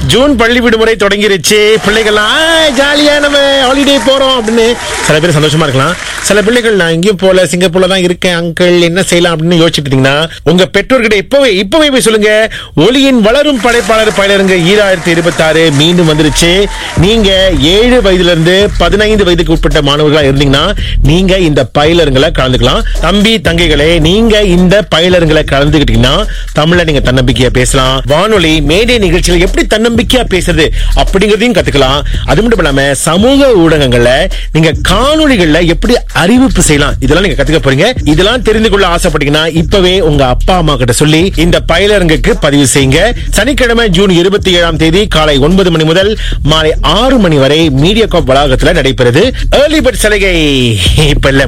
June பள்ளி விடுமுறை தொடங்கிருச்சு பிள்ளைகள்லாம் "ஆ, ஜாலியா நம்ம ஹாலிடே போறோம் அப்படின்னு சில பேர் சந்தோஷமா இருக்கலாம் சில பிள்ளைகள் நான் எங்கேயும் போல சிங்கப்பூர்ல தான் இருக்கேன் அங்கிள் என்ன செய்யலாம் அப்படின்னு யோசிச்சுட்டு இருந்தீங்கன்னா உங்க பெற்றோர்கிட்ட இப்பவே இப்பவே போய் சொல்லுங்க ஒளியின் வளரும் படைப்பாளர் பயிலருங்க ஈராயிரத்தி இருபத்தி ஆறு மீண்டும் வந்துருச்சு நீங்க ஏழு வயதுல இருந்து பதினைந்து வயதுக்கு உட்பட்ட மாணவர்களா இருந்தீங்கன்னா நீங்க இந்த பயிலருங்களை கலந்துக்கலாம் தம்பி தங்கைகளே நீங்க இந்த பயிலருங்களை கலந்துக்கிட்டீங்கன்னா தமிழ்ல நீங்க தன்னம்பிக்கையா பேசலாம் வானொலி மேடை நிகழ்ச்சியில எப்படி தன்னம்பிக்கையா பேசுறது அப்படிங்கறதையும் கத்துக்கலாம் அது மட்டும் இல்லாம சமூக ஊடகங்கள்ல நீங்க காணொளிகள்ல எப்படி அறிவிப்பு செய்யலாம் இதெல்லாம் நீங்க கத்துக்க போறீங்க இதெல்லாம் தெரிந்து கொள்ள ஆசைப்பட்டீங்கன்னா இப்பவே உங்க அப்பா அம்மா கிட்ட சொல்லி இந்த பயிலரங்குக்கு பதிவு செய்யுங்க சனிக்கிழமை ஜூன் இருபத்தி ஏழாம் தேதி காலை ஒன்பது மணி முதல் மாலை ஆறு மணி வரை மீடியா காப் வளாகத்துல நடைபெறுது ஏர்லி பட் சலுகை இப்ப இல்ல